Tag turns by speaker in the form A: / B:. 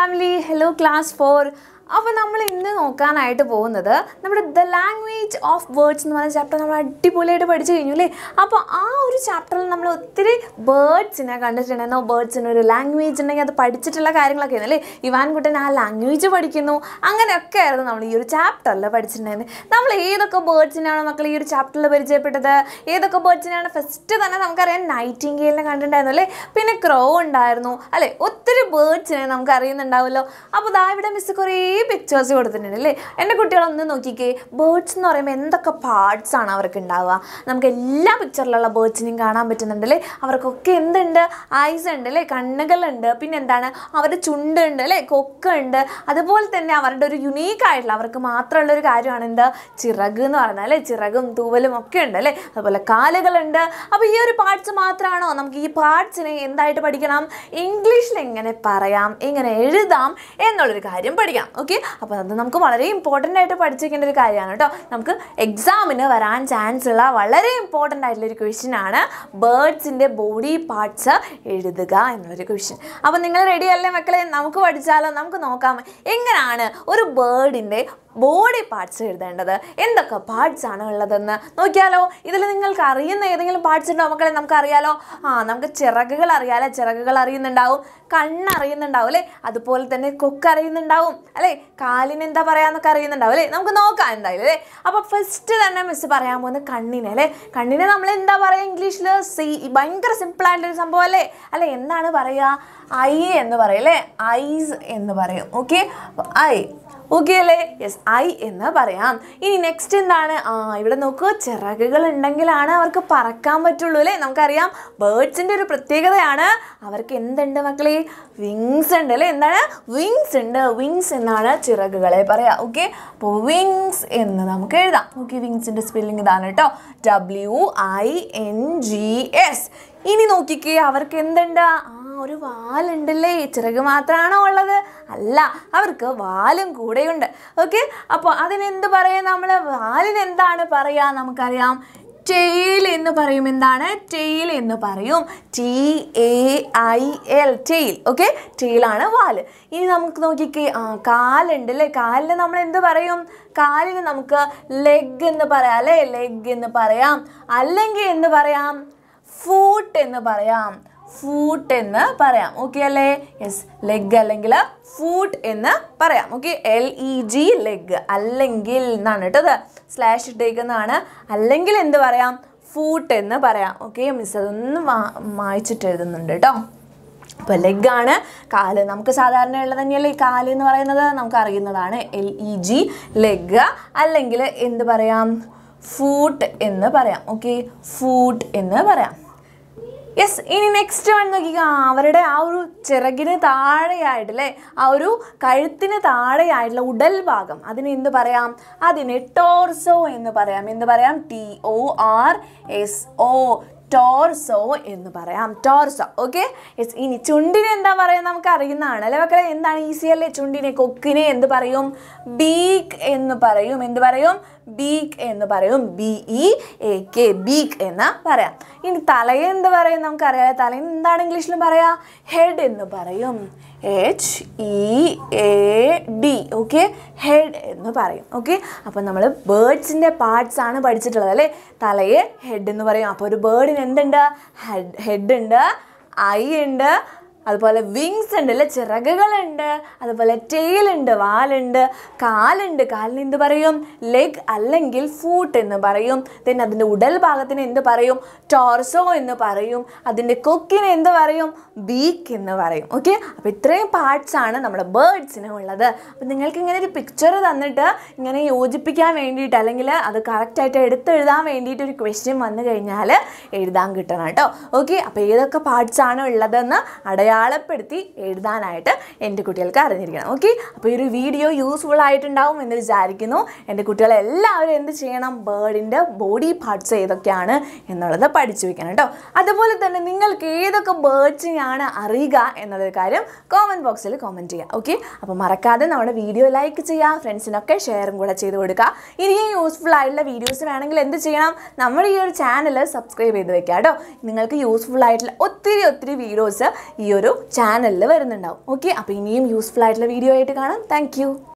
A: family hello class four അപ്പോൾ നമ്മൾ ഇന്ന് നോക്കാനായിട്ട് പോകുന്നത് നമ്മുടെ ദ ലാംഗ്വേജ് ഓഫ് വേർഡ്സ് എന്ന് പറയുന്ന ചാപ്റ്റർ നമ്മൾ അടിപൊളിയായിട്ട് പഠിച്ചു കഴിഞ്ഞു അല്ലേ അപ്പോൾ ആ ഒരു ചാപ്റ്ററിൽ നമ്മൾ ഒത്തിരി ബേർഡ്സിനെ കണ്ടിട്ടുണ്ടെന്നോ ബേർഡ്സിന് ഒരു ലാംഗ്വേജ് ഉണ്ടെങ്കിൽ അത് പഠിച്ചിട്ടുള്ള കാര്യങ്ങളൊക്കെ ആയിരുന്നു അല്ലേ ഇവാൻകുട്ടൻ ആ ലാംഗ്വേജ് പഠിക്കുന്നു അങ്ങനെയൊക്കെ ആയിരുന്നു നമ്മൾ ഈ ഒരു ചാപ്റ്ററിൽ പഠിച്ചിട്ടുണ്ടായിരുന്നത് നമ്മൾ ഏതൊക്കെ ബേർഡ്സിനാണ് മക്കൾ ഈ ഒരു ചാപ്റ്ററിൽ പരിചയപ്പെട്ടത് ഏതൊക്കെ ബേർഡ്സിനാണ് ഫസ്റ്റ് തന്നെ നമുക്കറിയാം നൈറ്റിംഗേലിനെ കണ്ടിട്ടുണ്ടായിരുന്നു അല്ലേ പിന്നെ ക്രോ ഉണ്ടായിരുന്നു അല്ലേ ഒത്തിരി ബേർഡ്സിനെ നമുക്ക് അറിയുന്നുണ്ടാവുമല്ലോ അപ്പോൾ ദാ ഇവിടെ മിസ് കുറേ പിക്ചേഴ്സ് കൊടുത്തിട്ടുണ്ട് അല്ലേ എൻ്റെ കുട്ടികളൊന്ന് നോക്കിക്കേ ബേർഡ്സ് എന്ന് പറയുമ്പോൾ എന്തൊക്കെ പാർട്സ് ആണ് അവർക്ക് ഉണ്ടാവുക നമുക്ക് എല്ലാ പിക്ചറിലുള്ള ബേർഡ്സിനെയും കാണാൻ പറ്റുന്നുണ്ട് അല്ലേ അവർക്കൊക്കെ എന്തുണ്ട് ഐസ് ഉണ്ട് അല്ലേ കണ്ണുകളുണ്ട് പിന്നെ എന്താണ് അവരുടെ ചുണ്ടുണ്ട് അല്ലേ കൊക്കുണ്ട് അതുപോലെ തന്നെ അവരുടെ ഒരു യുണീക്ക് ആയിട്ടുള്ള അവർക്ക് മാത്രമുള്ള ഒരു കാര്യമാണ് എന്ത് ചിറക് എന്ന് പറയുന്നത് അല്ലേ ചിറകും തൂവലും ഒക്കെ ഉണ്ട് അല്ലേ അതുപോലെ കാലുകളുണ്ട് അപ്പോൾ ഈ ഒരു പാർട്സ് മാത്രമാണോ നമുക്ക് ഈ പാർട്സിനെ എന്തായിട്ട് പഠിക്കണം ഇംഗ്ലീഷിൽ എങ്ങനെ പറയാം എങ്ങനെ എഴുതാം എന്നുള്ളൊരു കാര്യം പഠിക്കണം ഓക്കെ അപ്പോൾ അത് നമുക്ക് വളരെ ഇമ്പോർട്ടൻ്റ് ആയിട്ട് പഠിച്ചിരിക്കേണ്ട ഒരു കാര്യമാണ് കേട്ടോ നമുക്ക് എക്സാമിന് വരാൻ ചാൻസ് ഉള്ള വളരെ ഇമ്പോർട്ടൻ്റ് ആയിട്ടുള്ള ഒരു ക്വസ്റ്റ്യൻ ആണ് ബേർഡ്സിൻ്റെ ബോഡി പാർട്സ് എഴുതുക എന്നുള്ളൊരു ക്വസ്റ്റ്യൻ അപ്പോൾ നിങ്ങൾ റെഡി അല്ലേ മക്കളെ നമുക്ക് പഠിച്ചാലോ നമുക്ക് നോക്കാം എങ്ങനെയാണ് ഒരു ബേർഡിൻ്റെ ബോഡി പാർട്സ് എഴുതേണ്ടത് എന്തൊക്കെ പാർട്സ് ആണ് ഉള്ളതെന്ന് നോക്കിയാലോ ഇതിൽ നിങ്ങൾക്ക് അറിയുന്ന ഏതെങ്കിലും പാർട്സ് ഉണ്ടോ മക്കളെ നമുക്ക് അറിയാലോ ആ നമുക്ക് ചിറകുകൾ അറിയാലോ ചിറകുകൾ അറിയുന്നുണ്ടാവും കണ്ണ് അറിയുന്നുണ്ടാവും അല്ലേ അതുപോലെ തന്നെ കൊക്ക് അറിയുന്നുണ്ടാവും അല്ലേ കാലിന് എന്താ പറയാന്നൊക്കെ അറിയുന്നുണ്ടാവും അല്ലേ നമുക്ക് നോക്കാം എന്തായാലും അല്ലേ അപ്പോൾ ഫസ്റ്റ് തന്നെ മിസ് പറയാൻ പോകുന്നത് കണ്ണിനെ അല്ലേ കണ്ണിനെ നമ്മൾ എന്താ പറയുക ഇംഗ്ലീഷിൽ സി ഭയങ്കര സിമ്പിൾ ആയിട്ടൊരു സംഭവം അല്ലേ അല്ലേ എന്താണ് പറയുക ഐ എന്ന് പറയും അല്ലേ ഐസ് എന്ന് പറയും ഓക്കെ ഐ ഓക്കെ അല്ലേ യെസ് ഐ എന്ന് പറയാം ഇനി നെക്സ്റ്റ് എന്താണ് ആ ഇവിടെ നോക്കൂ ചിറകുകൾ ഉണ്ടെങ്കിലാണ് അവർക്ക് പറക്കാൻ പറ്റുള്ളൂ അല്ലേ നമുക്കറിയാം ബേർഡ്സിൻ്റെ ഒരു പ്രത്യേകതയാണ് അവർക്ക് എന്തുണ്ട് മക്കളെ വിങ്സ് ഉണ്ട് അല്ലേ എന്താണ് വിങ്സ് ഉണ്ട് വിങ്സ് എന്നാണ് ചിറകുകളെ പറയാം ഓക്കെ അപ്പോൾ വിങ്സ് എന്ന് നമുക്ക് എഴുതാം ഓക്കെ വിങ്സിൻ്റെ സ്പെല്ലിംഗ് ഇതാണ് കേട്ടോ W I N G S ഇനി നോക്കിക്കേ അവർക്ക് എന്തുണ്ട് ആ ഒരു വാലുണ്ടല്ലേ ചിറക് മാത്രമാണോ ഉള്ളത് അല്ല അവർക്ക് വാലും കൂടെയുണ്ട് ഓക്കെ അപ്പോൾ അതിനെന്ത് പറയാം നമ്മൾ വാലിന് എന്താണ് പറയുക നമുക്കറിയാം ടെയിൽ എന്ന് പറയും എന്താണ് ടെയിൽ എന്ന് പറയും T A I L tail okay ടെയിലാണ് വാല് ഇനി നമുക്ക് നോക്കിക്കേ ആ കാലുണ്ട് അല്ലേ കാലിന് നമ്മൾ എന്ത് പറയും കാലിന് നമുക്ക് ലെഗ് എന്ന് പറയാം അല്ലേ ലെഗ് എന്ന് പറയാം അല്ലെങ്കിൽ എന്ന് പറയാം ഫൂട്ട് എന്ന് പറയാം ഫൂട്ട് എന്ന് പറയാം ഓക്കെ അല്ലേ യെസ് ലെഗ് അല്ലെങ്കിൽ ഫൂട്ട് എന്ന് പറയാം okay L E G leg അല്ലെങ്കിൽ എന്നാണ് കേട്ടത് സ്ലാഷ് ഇട്ടേക്കുന്നതാണ് അല്ലെങ്കിൽ എന്ത് പറയാം ഫൂട്ട് എന്ന് പറയാം ഓക്കെ മിസ് അതൊന്ന് വായിച്ചിട്ട് എഴുതുന്നുണ്ട് കേട്ടോ അപ്പോൾ ലെഗാണ് കാല് നമുക്ക് സാധാരണ ഉള്ളത് തന്നെയല്ലേ ഈ കാല് എന്ന് പറയുന്നത് നമുക്ക് അറിയുന്നതാണ് എൽ ഇ ജി ലെഗ് അല്ലെങ്കിൽ എന്ത് പറയാം ഫൂട്ട് എന്ന് പറയാം ഓക്കെ ഫൂട്ട് എന്ന് പറയാം യെസ് ഇനി നെക്സ്റ്റ് വൺ നോക്കിക്കുക അവരുടെ ആ ഒരു ചിറകിന് താഴെയായിട്ടല്ലേ ആ ഒരു കഴുത്തിന് താഴെയായിട്ടുള്ള ഉടൽ ഭാഗം അതിന് എന്ത് പറയാം അതിന് ടോർസോ എന്ന് പറയാം എന്ത് പറയാം T O R S O torso എന്ന് പറയാം ടോർസോ ഓക്കെ യെസ് ഇനി ചുണ്ടിനെ എന്താ പറയുക നമുക്ക് അറിയുന്നതാണ് അല്ലേ മക്കളെ എന്താണ് ഈസി അല്ലേ ചുണ്ടിനെ കൊക്കിനെ എന്ത് പറയും ബീക്ക് എന്ന് പറയും എന്ത് പറയും ബീക്ക് എന്ന് പറയും B E A K beak എന്ന് പറയാം ഇനി തലയെ എന്ത് പറയും നമുക്കറിയാം തലയിൽ എന്താണ് ഇംഗ്ലീഷിലും പറയാ ഹെഡ് എന്ന് പറയും H E A D okay head എന്ന് പറയും ഓക്കെ അപ്പോൾ നമ്മൾ ബേർഡ്സിൻ്റെ പാർട്സ് ആണ് പഠിച്ചിട്ടുള്ളത് അല്ലേ തലയെ ഹെഡ് എന്ന് പറയും അപ്പോൾ ഒരു ബേർഡിന് എന്തുണ്ട് ഹെഡ് ഹെഡ് ഉണ്ട് ഐ ഉണ്ട് അതുപോലെ വിങ്സ് ഉണ്ട് അല്ലെ ചിറകുകളുണ്ട് അതുപോലെ ടെയിലുണ്ട് വാലുണ്ട് കാലുണ്ട് കാലിന് എന്ത് പറയും ലെഗ് അല്ലെങ്കിൽ ഫൂട്ട് എന്ന് പറയും then അതിൻ്റെ ഉടൽ ഭാഗത്തിന് എന്ത് പറയും ടോർസോ എന്ന് പറയും അതിൻ്റെ കൊക്കിന് എന്ത് പറയും ബീക്ക് എന്ന് പറയും ഓക്കെ അപ്പോൾ ഇത്രയും പാർട്സ് ആണ് നമ്മുടെ ബേർഡ്സിന് ഉള്ളത് അപ്പോൾ നിങ്ങൾക്ക് ഇങ്ങനെ ഒരു പിക്ചർ തന്നിട്ട് ഇങ്ങനെ യോജിപ്പിക്കാൻ വേണ്ടിയിട്ട് അല്ലെങ്കിൽ അത് കറക്റ്റായിട്ട് എടുത്തെഴുതാൻ വേണ്ടിയിട്ട് ഒരു ക്വസ്റ്റ്യൻ വന്നു കഴിഞ്ഞാൽ എഴുതാൻ കിട്ടണം കേട്ടോ ഓക്കെ അപ്പോൾ ഏതൊക്കെ പാർട്സ് ആണ് ഉള്ളതെന്ന് അടയാളപ്പെടുത്തി എഴുതാനായിട്ട് എൻ്റെ കുട്ടികൾക്ക് അറിഞ്ഞിരിക്കണം ഓക്കെ അപ്പോൾ ഈ ഒരു വീഡിയോ യൂസ്ഫുൾ ആയിട്ടുണ്ടാവും എന്ന് വിചാരിക്കുന്നു എൻ്റെ കുട്ടികളെല്ലാവരും എന്ത് ചെയ്യണം ബേർഡിൻ്റെ ബോഡി പാർട്സ് ഏതൊക്കെയാണ് എന്നുള്ളത് പഠിച്ചു വെക്കണം കേട്ടോ അതുപോലെ തന്നെ നിങ്ങൾക്ക് ഏതൊക്കെ ബേർഡ്സിനെയാണ് അറിയുക എന്നുള്ളൊരു കാര്യം കോമൻറ്റ് ബോക്സിൽ കോമൻറ്റ് ചെയ്യുക ഓക്കെ അപ്പോൾ മറക്കാതെ നമ്മുടെ വീഡിയോ ലൈക്ക് ചെയ്യുക ഫ്രണ്ട്സിനൊക്കെ ഷെയറും കൂടെ ചെയ്ത് കൊടുക്കുക ഇനിയും യൂസ്ഫുൾ ആയിട്ടുള്ള വീഡിയോസ് വേണമെങ്കിൽ എന്ത് ചെയ്യണം നമ്മുടെ ഈ ഒരു ചാനൽ സബ്സ്ക്രൈബ് ചെയ്ത് വെക്കുക കേട്ടോ നിങ്ങൾക്ക് യൂസ്ഫുൾ ആയിട്ടുള്ള ഒത്തിരി ഒത്തിരി വീഡിയോസ് ഈ ഒരു ഒരു ചാനലിൽ വരുന്നുണ്ടാവും ഓക്കെ അപ്പോൾ ഇനിയും യൂസ്ഫുൾ ആയിട്ടുള്ള വീഡിയോ ആയിട്ട് കാണാം താങ്ക്